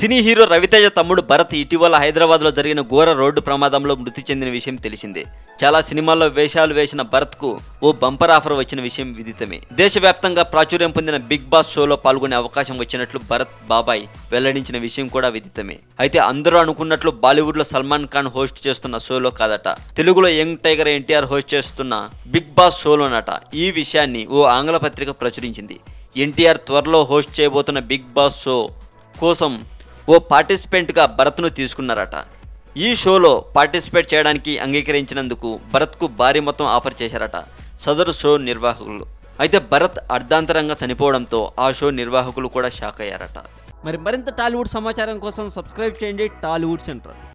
cine hero Raviteja తమ్ముడు భరత్ ఇటీవల హైదరాబాద్లో జరిగిన ఘోర రోడ్డు ప్రమాదంలో మృతి చెందిన విషయం తెలిసిందే చాలా సినిమాల్లో వేషాలు వేసిన భరత్కు ఓ బంపర్ ఆఫర్ వచ్చిన విషయం విదితమే దేశవ్యాప్తంగా ప్రాచుర్యం పొందిన బిగ్ బాస్ షోలో పాల్గొనే అవకాశం వచ్చినట్లు భరత్ బాబాయ్ వెల్లడించిన విషయం కూడా విదితమే అయితే అందరూ అనుకున్నట్లు బాలీవుడ్లో సల్మాన్ ఖాన్ హోస్ట్ చేస్తున్న షోలో కాదట తెలుగులో యంగ్ టైగర్ ఎన్టీఆర్ హోస్ట్ చేస్తున్న బిగ్ బాస్ షోలోనట ఈ విషయాన్ని ఓ ఆంగ్ల పత్రిక ప్రచురించింది ఎన్టీఆర్ త్వరలో హోస్ట్ చేయబోతున్న బిగ్ బాస్ షో కోసం ఓ పార్టిసిపెంట్గా భరత్ను తీసుకున్నారట ఈ షోలో పార్టిసిపేట్ చేయడానికి అంగీకరించినందుకు భరత్కు భారీ మొత్తం ఆఫర్ చేశారట సదరు షో నిర్వాహకులు అయితే భరత్ అర్ధాంతరంగా చనిపోవడంతో ఆ షో నిర్వాహకులు కూడా షాక్ అయ్యారట మరి మరింత టాలీవుడ్ సమాచారం కోసం సబ్స్క్రైబ్ చేయండి టాలీవుడ్ సెంటర్